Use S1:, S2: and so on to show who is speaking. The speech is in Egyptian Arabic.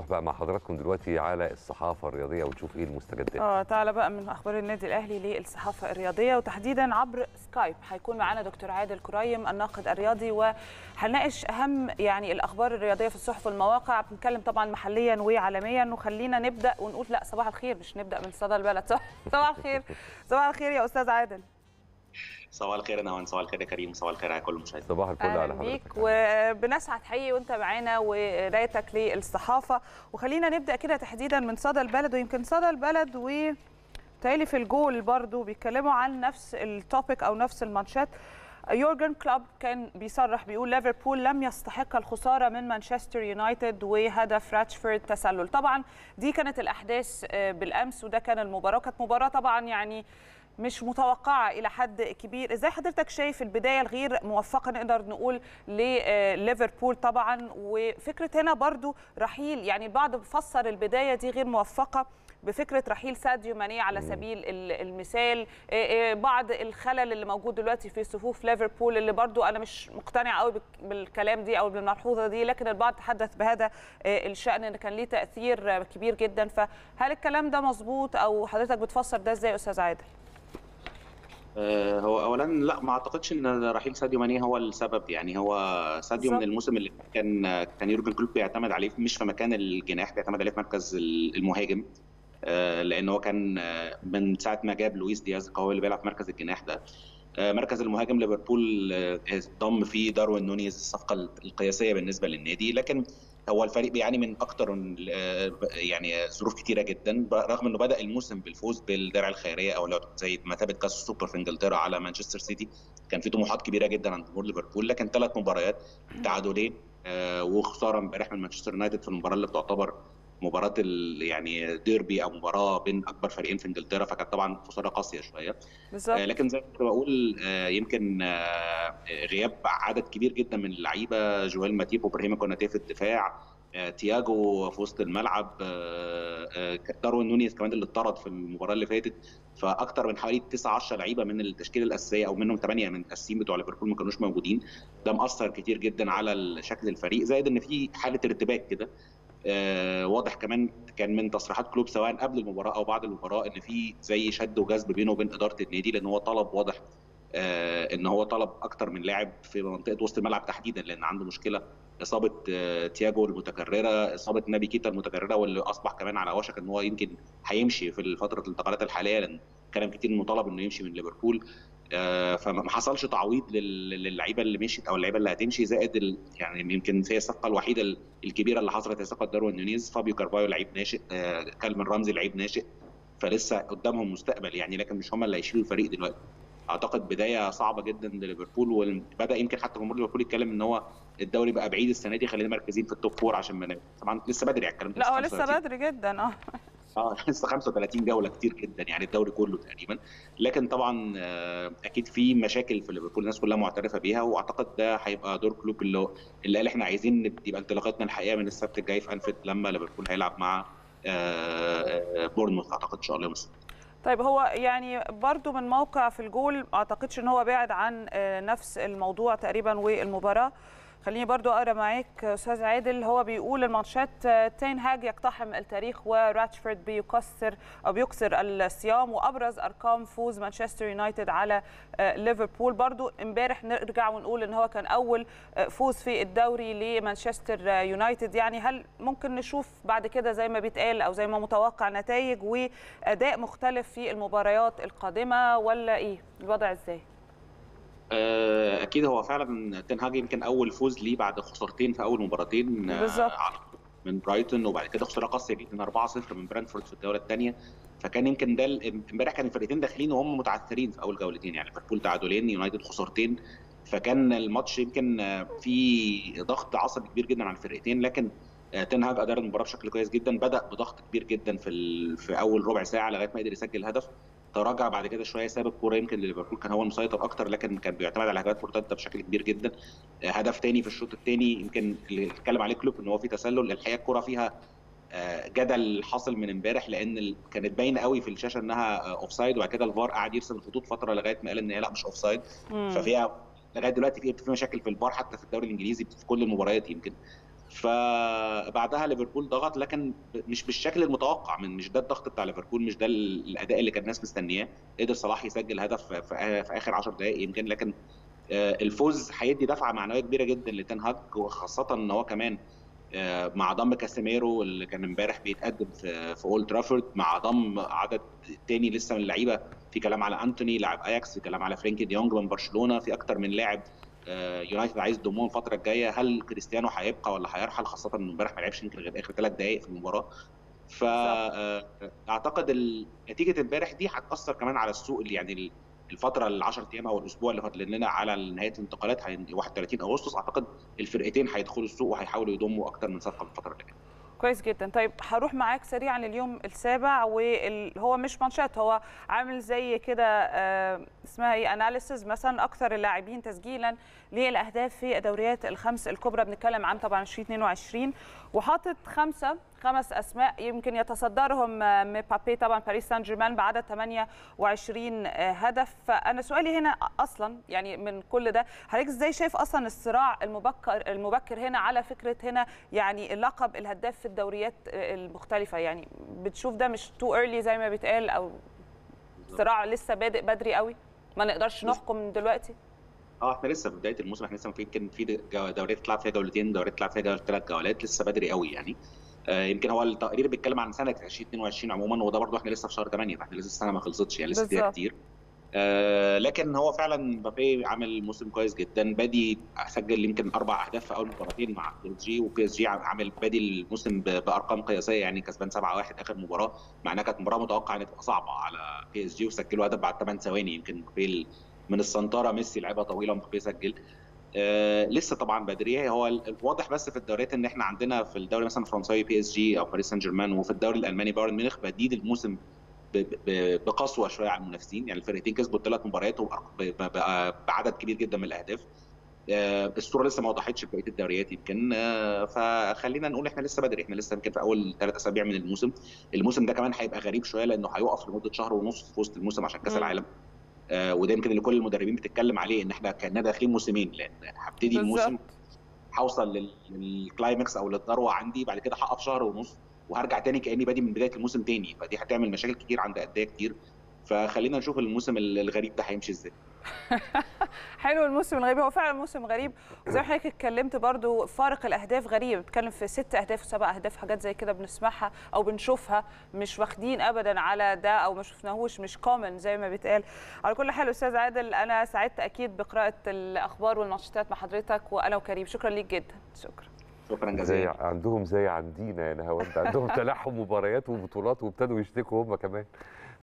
S1: نروح بقى مع حضراتكم دلوقتي على الصحافه الرياضيه ونشوف ايه المستجدات
S2: اه تعالى بقى من اخبار النادي الاهلي للصحافه الرياضيه وتحديدا عبر سكايب هيكون معانا دكتور عادل كريم الناقد الرياضي وهنناقش اهم يعني الاخبار الرياضيه في الصحف والمواقع بنتكلم طبعا محليا وعالميا وخلينا نبدا ونقول لا صباح الخير مش نبدا من صدى البلد صح صباح الخير صباح الخير يا استاذ عادل
S3: صباح الخير يا نوان صباح الخير يا كريم صباح الخير على كل مشاهد
S1: صباح الفل على
S2: اهلا بيك
S1: حضرتك
S2: وبنسعد حقيقي وانت معانا وقرايتك للصحافه وخلينا نبدا كده تحديدا من صدى البلد ويمكن صدى البلد و تالي في الجول برضو بيتكلموا عن نفس التوبيك او نفس المانشات يورجن كلوب كان بيصرح بيقول ليفربول لم يستحق الخساره من مانشستر يونايتد وهدف راتشفورد تسلل طبعا دي كانت الاحداث بالامس وده كان المباراه كانت مباراه طبعا يعني مش متوقعه الى حد كبير ازاي حضرتك شايف البدايه الغير موفقه نقدر نقول لليفربول طبعا وفكره هنا برضو رحيل يعني البعض فسر البدايه دي غير موفقه بفكره رحيل ساديو ماني على سبيل المثال بعض الخلل اللي موجود دلوقتي في صفوف ليفربول اللي برضو انا مش مقتنع قوي بالكلام دي او بالملحوظه دي لكن البعض تحدث بهذا الشان ان كان ليه تاثير كبير جدا فهل الكلام ده مظبوط او حضرتك بتفسر ده ازاي يا استاذ عادل
S3: هو اولا لا ما اعتقدش ان رحيل ساديو ماني هو السبب يعني هو ساديو
S2: بالظبط.
S3: من الموسم اللي كان كان يورجن كلوب بيعتمد عليه مش في مكان الجناح بيعتمد عليه في مركز المهاجم آه، لان هو كان آه، من ساعه ما جاب لويس دياز هو اللي بيلعب في مركز الجناح ده آه، مركز المهاجم ليفربول آه، ضم فيه داروين نونيز الصفقه القياسيه بالنسبه للنادي لكن هو الفريق بيعاني من اكتر من آه، يعني ظروف كتيره جدا رغم انه بدا الموسم بالفوز بالدرع الخيريه او لو زي مثابه كاس السوبر في انجلترا على مانشستر سيتي كان في طموحات كبيره جدا عند جمهور ليفربول لكن ثلاث مباريات تعادلين آه، وخساره امبارح من مانشستر يونايتد في المباراه اللي بتعتبر مباراه ال- يعني ديربي او مباراه بين اكبر فريقين في انجلترا فكانت طبعا خساره قاسيه شويه
S2: بالظبط
S3: آه، لكن زي ما كنت بقول آه، يمكن آه، غياب عدد كبير جدا من اللعيبه جويل ماتيب وابراهيم كوناتي في الدفاع آه، تياجو في وسط الملعب آه، آه، داروين نونيز كمان اللي اتطرد في المباراه اللي فاتت فاكتر من حوالي 9 10 لعيبه من التشكيله الاساسيه او منهم 8 من الاساسيين بتوع ليفربول ما كانوش موجودين ده مأثر كتير جدا على شكل الفريق زائد ان في حاله ارتباك كده آه، واضح كمان كان من تصريحات كلوب سواء قبل المباراه او بعد المباراه ان في زي شد وجذب بينه وبين اداره النادي لان هو طلب واضح آه، ان هو طلب اكتر من لاعب في منطقه وسط الملعب تحديدا لان عنده مشكله اصابه آه، تياجو المتكرره اصابه نبي كيتا المتكرره واللي اصبح كمان على وشك ان هو يمكن هيمشي في فتره الانتقالات الحاليه لان كلام كتير انه طلب انه يمشي من ليفربول آه، فما حصلش تعويض لل- للعيبه اللي مشيت او اللعيبه اللي هتمشي زائد ال... يعني يمكن هي الصفقه الوحيده ال- الكبيره اللي حصلت هي صفقه داروين نونيز فابيو كارفايو لعيب ناشئ آه، كالفين رمزي لعيب ناشئ فلسه قدامهم مستقبل يعني لكن مش هم اللي هيشيلوا الفريق دلوقتي اعتقد بدايه صعبه جدا لليفربول وبدا يمكن حتى جمهور ليفربول يتكلم ان هو الدوري بقى بعيد السنه دي خلينا مركزين في التوب فور عشان ما طبعا لسه بدري على الكلام ده
S2: لا هو لسه
S3: 35.
S2: بدري جدا اه
S3: اه لسه 35 جوله كتير جدا يعني الدوري كله تقريبا لكن طبعا آه، اكيد في مشاكل في ليفربول الناس كلها معترفه بيها واعتقد ده هيبقى دور كلوب اللي هو- اللي قال احنا عايزين نب- يبقى انطلاقتنا الحقيقه من السبت الجاي في انفيلد لما ليفربول هيلعب مع آه، آه، بورنموث اعتقد ان شاء الله يوم السبت
S2: طيب هو يعني برضو من موقع في الجول ما اعتقدش ان هو بعد عن آه، نفس الموضوع تقريبا والمباراه خليني برضو اقرا معاك استاذ عادل هو بيقول الماتشات آه، تين هاج يقتحم التاريخ وراتشفورد بيكسر او بيكسر الصيام وابرز ارقام فوز مانشستر يونايتد على آه، ليفربول برضو امبارح نرجع ونقول ان هو كان اول آه، فوز في الدوري لمانشستر آه، يونايتد يعني هل ممكن نشوف بعد كده زي ما بيتقال او زي ما متوقع نتائج واداء مختلف في المباريات القادمه ولا ايه الوضع ازاي
S3: آه، اكيد هو فعلا تين هاج يمكن اول فوز ليه بعد خسارتين في اول مباراتين آه،
S2: بالظبط.
S3: على- من برايتون وبعد كده خساره قاسيه جدا 4-0 من برانفورد في الجوله الثانيه فكان يمكن ده ال- امبارح كان الفرقتين داخلين وهم متعثرين في اول جولتين يعني ليفربول تعادلين يونايتد خسارتين فكان الماتش يمكن آه، في ضغط عصبي كبير جدا على الفرقتين لكن آه، تين هاج ادار المباراه بشكل كويس جدا بدا بضغط كبير جدا في ال- في اول ربع ساعه لغايه ما قدر يسجل هدف تراجع بعد كده شويه ساب الكوره يمكن لليفربول كان هو المسيطر اكتر لكن كان بيعتمد على هجمات مرتده بشكل كبير جدا آه، هدف تاني في الشوط الثاني يمكن اللي اتكلم عليه كلوب ان هو في تسلل الحقيقه الكوره فيها آه، جدل حاصل من امبارح لان ال- كانت باينه قوي في الشاشه انها اوف سايد وبعد كده الفار قعد يرسم الخطوط فتره لغايه ما قال ان هي لا مش اوف سايد
S2: مم.
S3: ففيها لغايه دلوقتي في في مشاكل في الفار حتى في الدوري الانجليزي في كل المباريات يمكن فبعدها ليفربول ضغط لكن مش بالشكل المتوقع من مش ده الضغط بتاع ليفربول مش ده الاداء اللي كان الناس مستنياه قدر صلاح يسجل هدف في في اخر 10 دقائق يمكن لكن الفوز هيدي دفعه معنويه كبيره جدا لتن هاج وخاصه ان هو كمان مع ضم كاسيميرو اللي كان امبارح بيتقدم في في اولد ترافورد مع ضم عدد تاني لسه من اللعيبه في كلام على انتوني لاعب اياكس في كلام على فرانكي ديونج من برشلونه في اكتر من لاعب يونايتد عايز يضمهم الفتره الجايه هل كريستيانو هيبقى ولا هيرحل خاصه انه امبارح ما لعبش يمكن غير اخر ثلاث دقائق في المباراه فاعتقد نتيجه امبارح دي هتاثر كمان على السوق اللي يعني الفتره ال 10 ايام او الاسبوع اللي فاضل لنا على نهايه الانتقالات 31 اغسطس اعتقد الفرقتين هيدخلوا السوق وهيحاولوا يضموا اكتر من صفقه في الفتره اللي جايه
S2: كويس جدا طيب هروح معاك سريعا اليوم السابع وهو مش مانشات هو عامل زي كده اسمها ايه اناليسز مثلا اكثر اللاعبين تسجيلا للاهداف في الدوريات الخمس الكبرى بنتكلم عن طبعا 2022 وحاطط خمسه خمس اسماء يمكن يتصدرهم مبابي طبعا باريس سان جيرمان بعدد 28 هدف فانا سؤالي هنا اصلا يعني من كل ده حضرتك ازاي شايف اصلا الصراع المبكر المبكر هنا على فكره هنا يعني لقب الهداف في الدوريات المختلفه يعني بتشوف ده مش تو ايرلي زي ما بيتقال او صراع لسه بادئ بدري قوي ما نقدرش نحكم من دلوقتي
S3: اه احنا لسه في بدايه الموسم احنا لسه يمكن في دوريات تلعب فيها جولتين دوريات تلعب فيها ثلاث جولات لسه بدري قوي يعني آه يمكن هو التقرير بيتكلم عن سنه 2022 عموما وده برضه احنا لسه في شهر 8 فاحنا لسه السنه ما خلصتش يعني لسه فيها كتير آه لكن هو فعلا مبابي عامل موسم كويس جدا بادي سجل يمكن اربع اهداف في اول مباراتين مع بي اس جي وبي اس جي عامل بادي الموسم بارقام قياسيه يعني كسبان 7-1 اخر مباراه مع انها كانت مباراه متوقع ان تبقى صعبه على بي اس جي وسجلوا هدف بعد 8 ثواني يمكن مبابي من السنتره ميسي لعبها طويله ومبابي سجل آه لسه طبعا بدري هو الواضح بس في الدوريات ان احنا عندنا في الدوري مثلا الفرنساوي بي اس جي او باريس سان جيرمان وفي الدوري الالماني بايرن ميونخ بديد الموسم بقسوه شويه على المنافسين يعني الفرقتين كسبوا الثلاث مباريات بعدد كبير جدا من الاهداف الصوره لسه ما وضحتش في بقيه الدوريات يمكن فخلينا نقول احنا لسه بدري احنا لسه يمكن في اول ثلاث اسابيع من الموسم الموسم ده كمان هيبقى غريب شويه لانه هيقف لمده شهر ونص في وسط الموسم عشان كاس العالم وده يمكن اللي كل المدربين بتتكلم عليه ان احنا كنا داخلين موسمين لان هبتدي الموسم هوصل للكلايمكس او للذروه عندي بعد كده هقف شهر ونص وهرجع تاني كاني بادي من بدايه الموسم تاني فدي هتعمل مشاكل كتير عند انديه كتير فخلينا نشوف الموسم الغريب ده هيمشي ازاي
S2: حلو الموسم الغريب هو فعلا موسم غريب وزي ما حضرتك اتكلمت برضو فارق الاهداف غريب بتكلم في ست اهداف وسبع اهداف حاجات زي كده بنسمعها او بنشوفها مش واخدين ابدا على ده او ما شفناهوش مش كومن زي ما بيتقال على كل حال استاذ عادل انا سعدت اكيد بقراءه الاخبار والنشاطات مع حضرتك وانا وكريم شكرا ليك جدا شكرا
S3: شكرا
S1: زي
S3: جزيلا
S1: عندهم زي عندنا يا نهاوند عندهم تلاحم مباريات وبطولات وابتدوا يشتكوا هم كمان